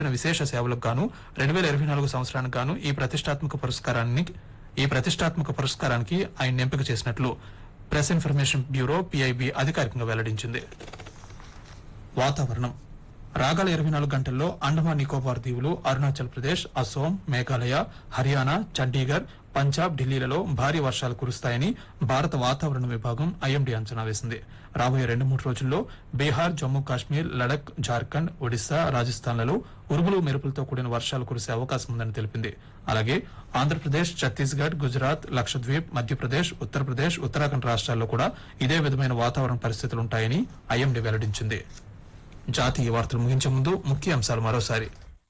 విశేష సేవలకు గాను రెండు వేల ఇరవై నాలుగు సంవత్సరానికి గాను ఈ ప్రతిష్టాత్మక పురస్కారాన్ని ఈ ప్రతిష్టాత్మక పురస్కారానికి ఆయన ఎంపిక చేసినట్లు ప్రెస్ ఇన్ఫర్మేషన్ బ్యూరో పిఐబి అధికారికంగా వెల్లడించింది వాతావరణం రాగల ఇరవై నాలుగు గంటల్లో అండమాన్ నికోబార్ దీవులు అరుణాచల్ ప్రదేశ్ అసోం మేఘాలయ హర్యానా చండీగఢ్ పంజాబ్ ఢిల్లీలలో భారీ వర్షాలు కురుస్తాయని భారత వాతావరణ విభాగం ఐఎండీ అంచనా వేసింది రాబోయే రెండు మూడు రోజుల్లో బీహార్ జమ్మూ కాశ్మీర్ లడక్ జార్ఖండ్ ఒడిశా రాజస్థాన్లలో ఉరుములు మెరుపులతో కూడిన వర్షాలు కురిసే అవకాశం ఉందని తెలిపింది అలాగే ఆంధ్రప్రదేశ్ ఛత్తీస్గఢ్ గుజరాత్ లక్షద్వీప్ మధ్యప్రదేశ్ ఉత్తరప్రదేశ్ ఉత్తరాఖండ్ రాష్ట్రాల్లో కూడా ఇదే విధమైన వాతావరణ పరిస్థితులుంటాయని ఐఎండీ వెల్లడించింది జాతీయ వార్తలు ముగించే ముందు ముఖ్య అంశాలు మరోసారి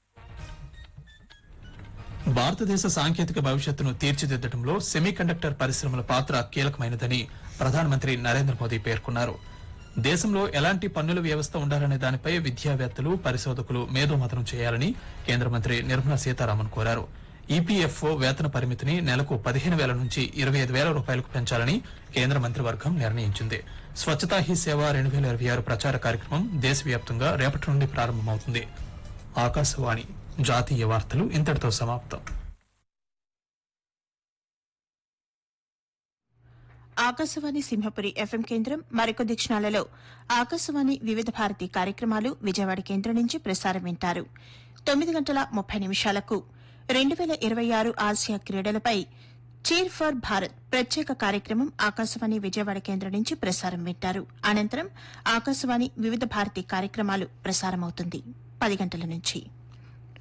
భారతదేశ సాంకేతిక భవిష్యత్తును తీర్చిదిద్దడంలో సెమీకండక్టర్ పరిశ్రమల పాత్ర కీలకమైనదని ప్రధానమంత్రి నరేంద్ర మోదీ పేర్కొన్నారు దేశంలో ఎలాంటి పన్నుల వ్యవస్థ ఉండాలనే దానిపై విద్యావేత్తలు పరిశోధకులు మేధోమథనం చేయాలని కేంద్ర మంత్రి నిర్మలా సీతారామన్ కోరారు ఈపీఎఫ్ఓ వేతన పరిమితిని నెలకు పదిహేను వేల నుంచి ఇరవై ఐదు వేల రూపాయలకు పెంచాలని కేంద్ర మంత్రివర్గం నిర్ణయించింది స్వచ్ఛతా హీ సేవ రెండు వేల ఇరవై ఆరు ప్రచార కార్యక్రమం దేశవ్యాప్తంగా రేపటి నుండి ప్రారంభమవుతుంది ఆకాశవాణి జాతీయ వార్తలు ఇంతటితో సమాప్తం ఆకాశవాణి సింహపురి ఎఫ్ఎం కేంద్రం మరికొద్ది క్షణాలలో ఆకాశవాణి వివిధ భారతి కార్యక్రమాలు విజయవాడ కేంద్రం నుంచి ప్రసారం వింటారు తొమ్మిది గంటల ముప్పై నిమిషాలకు రెండు వేల ఇరవై ఆరు ఆసియా క్రీడలపై చీర్ ఫర్ భారత్ ప్రత్యేక కార్యక్రమం ఆకాశవాణి విజయవాడ కేంద్రం నుంచి ప్రసారం వింటారు అనంతరం ఆకాశవాణి వివిధ భారతి కార్యక్రమాలు ప్రసారమవుతుంది పది గంటల నుంచి